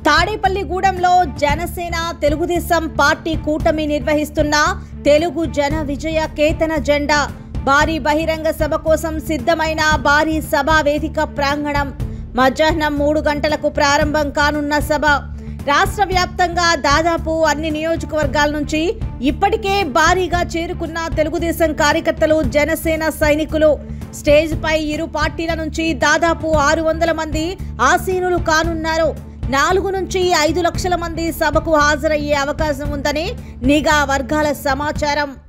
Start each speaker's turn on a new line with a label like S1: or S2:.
S1: తాడేపల్లిగూడెంలో Janasena Telugu Desam party కూటమి నిర్వహిస్తున్న తెలుగు జన విజయ కేతన జెండా భారీ బహిరంగ సభ కోసం సిద్ధమైన భారీ సభా వేదిక ప్రాంగణం మధ్యాహ్నం మూడు గంటలకు ప్రారంభం కానున్న సభ రాష్ట్ర వ్యాప్తంగా దాదాపు అన్ని నియోజకవర్గాల నుంచి ఇప్పటికే భారీగా చేరుకున్న తెలుగుదేశం కార్యకర్తలు జనసేన సైనికులు స్టేజ్ పై ఇరు పార్టీల నుంచి దాదాపు ఆరు వందల మంది ఆసీనులు కానున్నారు నాలుగు నుంచి ఐదు లక్షల మంది సభకు హాజరయ్యే అవకాశం ఉందని నిఘా వర్గాల సమాచారం